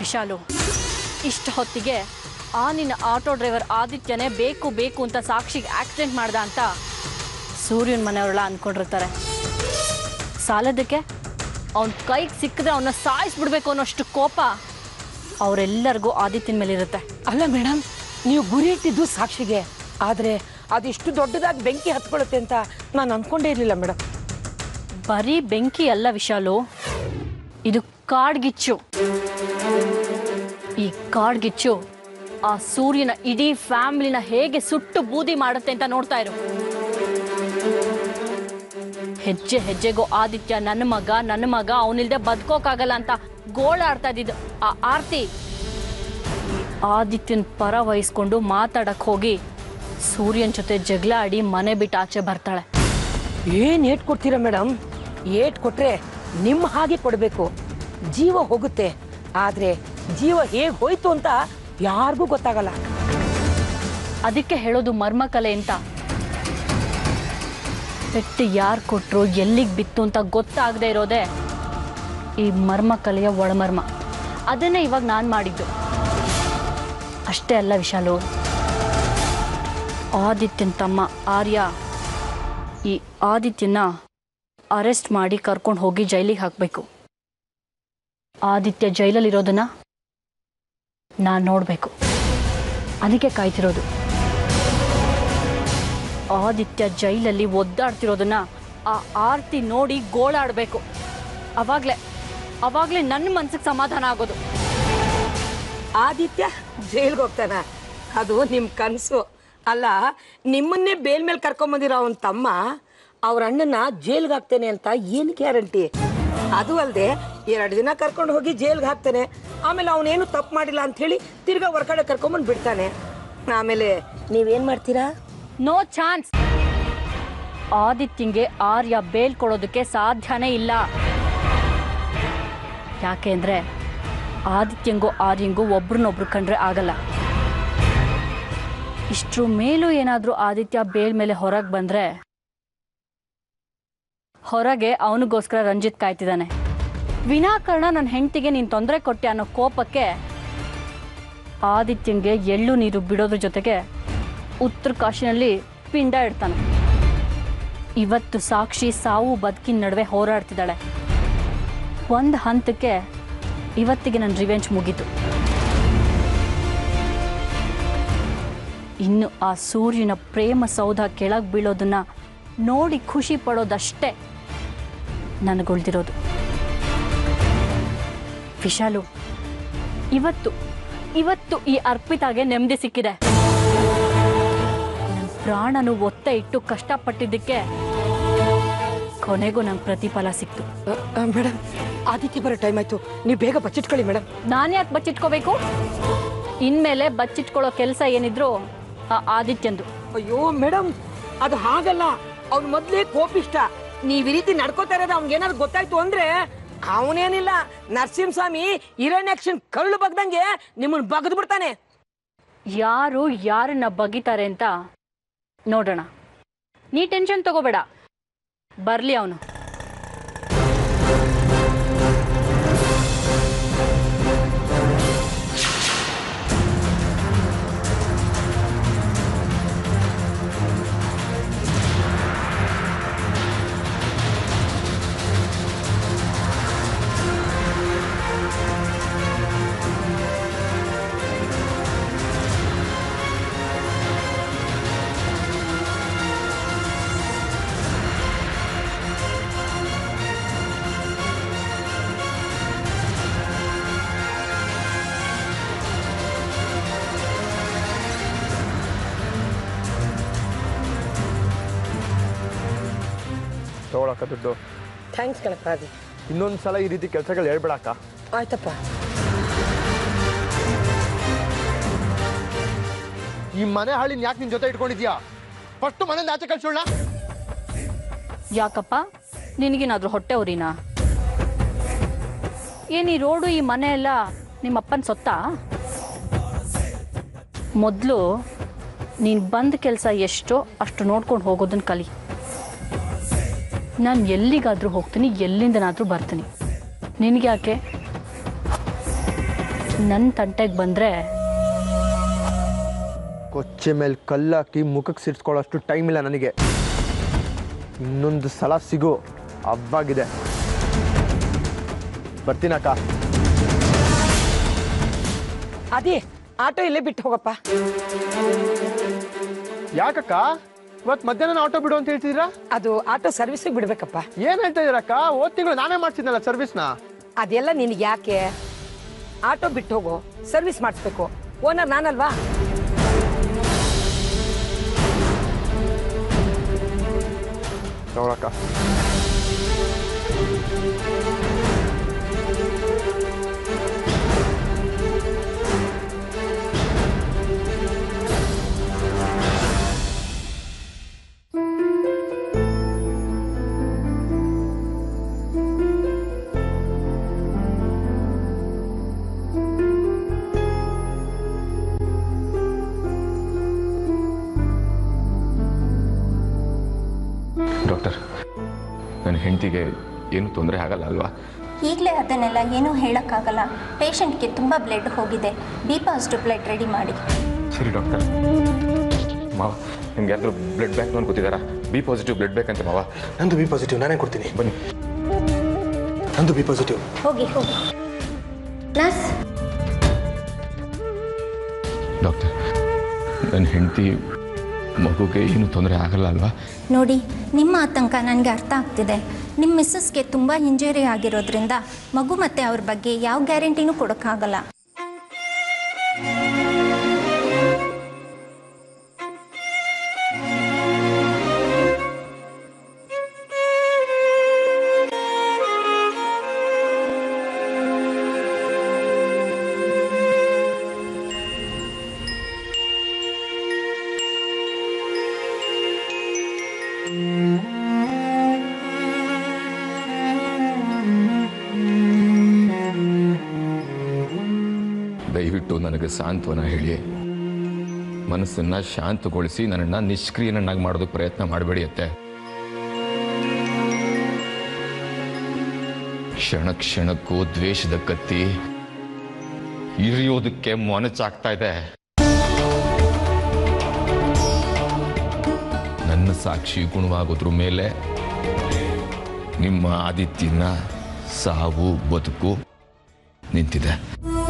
ವಿಶಾಲು ಇಷ್ಟು ಹೊತ್ತಿಗೆ ಆ ನಿನ್ನ ಆಟೋ ಡ್ರೈವರ್ ಆದಿತ್ಯನೇ ಬೇಕು ಬೇಕು ಅಂತ ಸಾಕ್ಷಿಗೆ ಆಕ್ಸಿಡೆಂಟ್ ಮಾಡ್ದ ಅಂತ ಸೂರ್ಯನ ಮನೆಯವರೆಲ್ಲ ಅಂದ್ಕೊಂಡಿರ್ತಾರೆ ಸಾಲದಕ್ಕೆ ಅವನ ಕೈಗೆ ಸಿಕ್ಕಿದ್ರೆ ಅವನ್ನ ಸಾಯಿಸ್ಬಿಡ್ಬೇಕು ಅನ್ನೋಷ್ಟು ಕೋಪ ಅವರೆಲ್ಲರಿಗೂ ಆದಿತ್ಯನ ಮೇಲಿರುತ್ತೆ ಅಲ್ಲ ಮೇಡಮ್ ನೀವು ಗುರಿ ಇಟ್ಟಿದ್ದು ಸಾಕ್ಷಿಗೆ ಆದರೆ ಅದಿಷ್ಟು ದೊಡ್ಡದಾಗಿ ಬೆಂಕಿ ಹತ್ಕೊಳ್ಳುತ್ತೆ ಅಂತ ನಾನು ಅನ್ಕೊಂಡೇ ಇರಲಿಲ್ಲ ಮೇಡಮ್ ಬರೀ ಬೆಂಕಿ ಅಲ್ಲ ವಿಶಾಲು ಇದು ಕಾಡ್ಗಿಚ್ಚು ಈ ಕಾಡ್ಗಿಚ್ಚು ಆ ಸೂರ್ಯನ ಇಡೀ ಫ್ಯಾಮಿಲಿನ ಹೇಗೆ ಸುಟ್ಟು ಬೂದಿ ಮಾಡುತ್ತೆ ಅಂತ ನೋಡ್ತಾ ಇರು ಹೆಜ್ಜೆ ಹೆಜ್ಜೆಗೂ ಆದಿತ್ಯ ನನ್ನ ಮಗ ನನ್ನ ಮಗ ಅವನಿಲ್ದೆ ಬದುಕೋಕ್ಕಾಗಲ್ಲ ಅಂತ ಗೋಳಾಡ್ತಾ ಇದ್ದಿದ್ದು ಆ ಆರ್ತಿ ಈ ಆದಿತ್ಯನ್ ಪರ ವಹಿಸ್ಕೊಂಡು ಮಾತಾಡಕ್ ಹೋಗಿ ಸೂರ್ಯನ್ ಜೊತೆ ಜಗಳ ಆಡಿ ಮನೆ ಬಿಟ್ಟು ಆಚೆ ಬರ್ತಾಳೆ ಏನು ಏಟ್ ಕೊಡ್ತೀರಾ ಮೇಡಮ್ ಏಟ್ ಕೊಟ್ರೆ ನಿಮ್ಮ ಹಾಗೆ ಕೊಡಬೇಕು ಜೀವ ಹೋಗುತ್ತೆ ಆದರೆ ಜೀವ ಹೇಗೆ ಹೋಯ್ತು ಅಂತ ಯಾರಿಗೂ ಗೊತ್ತಾಗಲ್ಲ ಅದಕ್ಕೆ ಹೇಳೋದು ಮರ್ಮಕಲೆ ಅಂತ ಪೆಟ್ಟು ಯಾರು ಕೊಟ್ರು ಎಲ್ಲಿಗೆ ಬಿತ್ತು ಅಂತ ಗೊತ್ತಾಗದೆ ಇರೋದೇ ಈ ಮರ್ಮಕಲೆಯ ಒಳಮರ್ಮ ಅದನ್ನೇ ಇವಾಗ ನಾನು ಮಾಡಿದ್ದು ಅಷ್ಟೇ ಅಲ್ಲ ವಿಶಾಲು ಆದಿತ್ಯನ ತಮ್ಮ ಆರ್ಯ ಈ ಆದಿತ್ಯನ ಅರೆಸ್ಟ್ ಮಾಡಿ ಕರ್ಕೊಂಡು ಹೋಗಿ ಜೈಲಿಗೆ ಹಾಕಬೇಕು ಆದಿತ್ಯ ಜೈಲಲ್ಲಿರೋದನ್ನ ನಾನು ನೋಡಬೇಕು ಅದಕ್ಕೆ ಕಾಯ್ತಿರೋದು ಆದಿತ್ಯ ಜೈಲಲ್ಲಿ ಒದ್ದಾಡ್ತಿರೋದನ್ನ ಆ ಆರ್ತಿ ನೋಡಿ ಗೋಳಾಡಬೇಕು ಅವಾಗ್ಲೇ ಅವಾಗ್ಲೇ ನನ್ನ ಮನ್ಸಿಗೆ ಸಮಾಧಾನ ಆಗೋದು ಆದಿತ್ಯ ಜೈಲ್ಗೆ ಹೋಗ್ತಾನ ಅದು ನಿಮ್ಮ ಕನಸು ಅಲ್ಲ ನಿಮ್ಮನ್ನೇ ಬೇಲ್ ಮೇಲೆ ಕರ್ಕೊಂಬಂದಿರೋ ಅವನ ತಮ್ಮ ಅವ್ರ ಅಣ್ಣನ ಜೈಲ್ಗೆ ಹಾಕ್ತೇನೆ ಅಂತ ಏನು ಗ್ಯಾರಂಟಿ ಅದು ಅಲ್ಲದೆ ಎರಡು ದಿನ ಕರ್ಕೊಂಡು ಹೋಗಿ ಜೈಲ್ಗೆ ಹಾಕ್ತಾನೆ ಆಮೇಲೆ ಅವನೇನು ತಪ್ಪು ಮಾಡಿಲ್ಲ ಅಂತ ಹೇಳಿ ತಿರ್ಗಾ ಹೊರಗಡೆ ಕರ್ಕೊಂಬಂದು ಬಿಡ್ತಾನೆ ಆಮೇಲೆ ನೀವೇನು ಮಾಡ್ತೀರಾ ನೋ ಚಾನ್ಸ್ ಆದಿತ್ಯಂಗೆ ಆರ್ಯ ಬೇಲ್ ಕೊಡೋದಕ್ಕೆ ಸಾಧ್ಯನೇ ಇಲ್ಲ ಯಾಕೆ ಅಂದ್ರೆ ಆದಿತ್ಯಂಗೂ ಆರ್ಯಂಗೂ ಒಬ್ರನ್ನೊಬ್ರು ಕಂಡ್ರೆ ಆಗಲ್ಲ ಇಷ್ಟ್ರ ಮೇಲೂ ಏನಾದರೂ ಆದಿತ್ಯ ಬೇಲ್ ಮೇಲೆ ಹೊರಗೆ ಬಂದ್ರೆ ಹೊರಗೆ ಅವನಿಗೋಸ್ಕರ ರಂಜಿತ್ ಕಾಯ್ತಿದ್ದಾನೆ ವಿನಾಕಾರಣ ನನ್ನ ಹೆಂಡತಿಗೆ ನೀನು ತೊಂದರೆ ಕೊಟ್ಟೆ ಅನ್ನೋ ಕೋಪಕ್ಕೆ ಆದಿತ್ಯಂಗೆ ಎಳ್ಳು ನೀರು ಬಿಡೋದ್ರ ಜೊತೆಗೆ ಉತ್ತರ ಕಾಶಿನಲ್ಲಿ ಪಿಂಡ ಇಡ್ತಾನೆ ಇವತ್ತು ಸಾಕ್ಷಿ ಸಾವು ಬದುಕಿನ ನಡುವೆ ಹೋರಾಡ್ತಿದ್ದಾಳೆ ಒಂದು ಹಂತಕ್ಕೆ ಇವತ್ತಿಗೆ ನನ್ನ ರಿವೆಂಜ್ ಮುಗೀತು ಇನ್ನು ಆ ಸೂರ್ಯನ ಪ್ರೇಮ ಸೌಧ ಕೆಳಗೆ ಬೀಳೋದನ್ನ ನೋಡಿ ಖುಷಿ ಪಡೋದಷ್ಟೇ ನನಗುಳ್ದಿರೋದು ವಿಶಾಲು ಇವತ್ತು ಇವತ್ತು ಈ ಅರ್ಪಿತಾಗೆ ನೆಮ್ಮದಿ ಸಿಕ್ಕಿದೆ ನನ್ನ ಪ್ರಾಣನು ಒತ್ತ ಇಟ್ಟು ಕಷ್ಟಪಟ್ಟಿದ್ದಕ್ಕೆ ಕೊನೆಗೂ ನಂಗೆ ಪ್ರತಿಫಲ ಸಿಕ್ತು ಮೇಡಮ್ ಆದಿತ್ಯ ಬರೋ ಟೈಮ್ ಆಯ್ತು ನೀವು ಬೇಗ ಬಚ್ಚಿಟ್ಕೊಳ್ಳಿ ಮೇಡಮ್ ನಾನು ಯಾಕೆ ಬಚ್ಚಿಟ್ಕೋಬೇಕು ಇನ್ಮೇಲೆ ಬಚ್ಚಿಟ್ಕೊಳ್ಳೋ ಕೆಲಸ ಏನಿದ್ರು ಆ ಆದಿತ್ಯಂದು ಅಯ್ಯೋ ಮೇಡಮ್ ಅದು ಹಾಗಲ್ಲ ಅವ್ನು ಮೊದ್ಲೇ ಕೋಪಿಷ್ಟ ನೀವ್ ಈ ರೀತಿ ನಡ್ಕೋತಾ ಇರೋದು ಅವ್ನಿಗೆ ಏನಾದ್ರು ಗೊತ್ತಾಯ್ತು ಅಂದ್ರೆ ಅವನೇನಿಲ್ಲ ನರಸಿಂಹಸ್ವಾಮಿ ಹಿರಣ್ಯಾಕ್ಷನ್ ಕಳ್ಳು ಬಗ್ದಂಗೆ ನಿಮ್ಮನ್ನ ಬಗದ್ ಬಿಡ್ತಾನೆ ಯಾರು ಯಾರನ್ನ ಬಗಿತಾರೆ ಅಂತ ನೋಡೋಣ ನೀ ಟೆನ್ಷನ್ ತಗೋಬೇಡ ಬರ್ಲಿ ಅವನು ತಗೊಳಕ್ಕ ದುಡ್ಡು ಥ್ಯಾಂಕ್ಸ್ ಕಣಪ್ಪಾದಿ ಇನ್ನೊಂದು ಸಲ ಈ ರೀತಿ ಕೆಲಸಗಳು ಹೇಳ್ಬೇಡಕ್ಕ ಆಯ್ತಪ್ಪ ಈ ಮನೆ ಹಾಳಿನ ಯಾಕೆ ನಿನ್ ಜೊತೆ ಇಟ್ಕೊಂಡಿದ್ಯಾ ಫಸ್ಟ್ ಮನೆಯಿಂದ ಆಚೆ ಕಳ್ಸೋಣ ಯಾಕಪ್ಪ ನಿನಗೇನಾದ್ರೂ ಹೊಟ್ಟೆ ಉರಿನಾ ಏನ್ ಈ ರೋಡು ಈ ಮನೆ ಎಲ್ಲ ನಿಮ್ಮಪ್ಪನ ಸೊತ್ತಾ ಮೊದಲು ನೀನು ಬಂದ ಕೆಲಸ ಎಷ್ಟೋ ಅಷ್ಟು ನೋಡ್ಕೊಂಡು ಹೋಗೋದನ್ನ ಕಲಿ ನಾನು ಎಲ್ಲಿಗಾದ್ರೂ ಹೋಗ್ತೀನಿ ಎಲ್ಲಿಂದನಾದ್ರೂ ಬರ್ತೀನಿ ನಿನಗೆ ಯಾಕೆ ನನ್ನ ತಂಟೆಗೆ ಬಂದರೆ ಕೊಚ್ಚೆ ಮೇಲೆ ಕಲ್ಲಾಕಿ ಮುಖಕ್ಕೆ ಸಿಡ್ಸ್ಕೊಳ್ಳೋಷ್ಟು ಟೈಮ್ ಇಲ್ಲ ನನಗೆ ಇನ್ನೊಂದು ಸಲ ಸಿಗು ಹಬ್ಬಾಗಿದೆ ಬರ್ತೀನಕ್ಕ ಅದೇ ಆಟೋ ಇಲ್ಲೇ ಬಿಟ್ಟು ಹೋಗಪ್ಪ ಯಾಕಕ್ಕ ಇವತ್ತು ಮಧ್ಯಾಹ್ನ ಆಟೋ ಬಿಡು ಅಂತ ಹೇಳ್ತಿದ್ದೀರಾ ಅದು ಆಟೋ ಸರ್ವಿಸಿಗೆ ಬಿಡ್ಬೇಕಪ್ಪ ಏನ್ ಹೇಳ್ತಾ ಇದೀರಕ್ಕ ಹೋದ್ ತಿಂಗಳು ನಾನೇ ಮಾಡ್ತಿದ್ನಲ್ಲ ಸರ್ವಿಸ್ನ ಅದೆಲ್ಲ ನಿನಗೆ ಯಾಕೆ ಆಟೋ ಬಿಟ್ಟು ಹೋಗು ಸರ್ವಿಸ್ ಮಾಡಿಸ್ಬೇಕು ಓನರ್ ನಾನಲ್ವಾ ನೋಡಕ್ಕ ಡಾಕ್ಟರ್ ನನ್ನ ಹೆಂಡತಿಗೆ ಏನು ತೊಂದರೆ ಆಗಲ್ಲ ಅಲ್ವಾ ಈಗಲೇ ಅದನ್ನೆಲ್ಲ ಏನೂ ಹೇಳೋಕ್ಕಾಗಲ್ಲ ಪೇಷಂಟ್ಗೆ ತುಂಬ ಬ್ಲಡ್ ಹೋಗಿದೆ ಬಿ ಪಾಸಿಟಿವ್ ಬ್ಲಡ್ ರೆಡಿ ಮಾಡಿ ಸರಿ ಡಾಕ್ಟರ್ ಮಾವ ನಿಮ್ಗೆ ಯಾರಾದ್ರೂ ಬ್ಲಡ್ ಬ್ಯಾಂಕ್ ನೋಡ್ ಗೊತ್ತಿದ್ದಾರಾ ಬಿ ಪಾಸಿಟಿವ್ ಬ್ಲಡ್ ಬೇಕಂತೆ ಮಾವ ನಂದು ಬಿ ಪಾಸಿಟಿವ್ ನಾನೇ ಕೊಡ್ತೀನಿ ಬನ್ನಿ ನಂದು ಬಿ ಪಾಸಿಟಿವ್ ಹೋಗಿ ಹೋಗಿ ನರ್ಸ್ ಡಾಕ್ಟರ್ ನನ್ನ ಹೆಂಡತಿ ಮಗುಗೆ ಏನು ತೊಂದರೆ ಆಗಲ್ಲ ಅಲ್ವಾ ನೋಡಿ ನಿಮ್ಮ ಆತಂಕ ನನಗೆ ಅರ್ಥ ಆಗ್ತಿದೆ ನಿಮ್ಮ ಮಿಸ್ಸಸ್ಗೆ ತುಂಬ ಇಂಜುರಿ ಆಗಿರೋದ್ರಿಂದ ಮಗು ಮತ್ತು ಅವ್ರ ಬಗ್ಗೆ ಯಾವ ಗ್ಯಾರಂಟಿನೂ ಕೊಡೋಕ್ಕಾಗಲ್ಲ ದಯವಿಟ್ಟು ನನಗೆ ಸಾಂತ್ವನ ಹೇಳಿ ಮನಸ್ಸನ್ನ ಶಾಂತಗೊಳಿಸಿ ನನ್ನನ್ನು ನಿಷ್ಕ್ರಿಯನನ್ನಾಗಿ ಮಾಡೋದಕ್ಕೆ ಪ್ರಯತ್ನ ಮಾಡಬೇಡಿ ಅತ್ತೆ ಕ್ಷಣ ಕ್ಷಣಕ್ಕೂ ದ್ವೇಷದ ಕತ್ತಿ ಇರಿಯೋದಕ್ಕೆ ಮೊನಚಾಗ್ತಾ ಇದೆ ನನ್ನ ಸಾಕ್ಷಿ ಗುಣವಾಗೋದ್ರ ಮೇಲೆ ನಿಮ್ಮ ಆದಿತ್ಯನ ಸಾವು ಬದುಕು ನಿಂತಿದೆ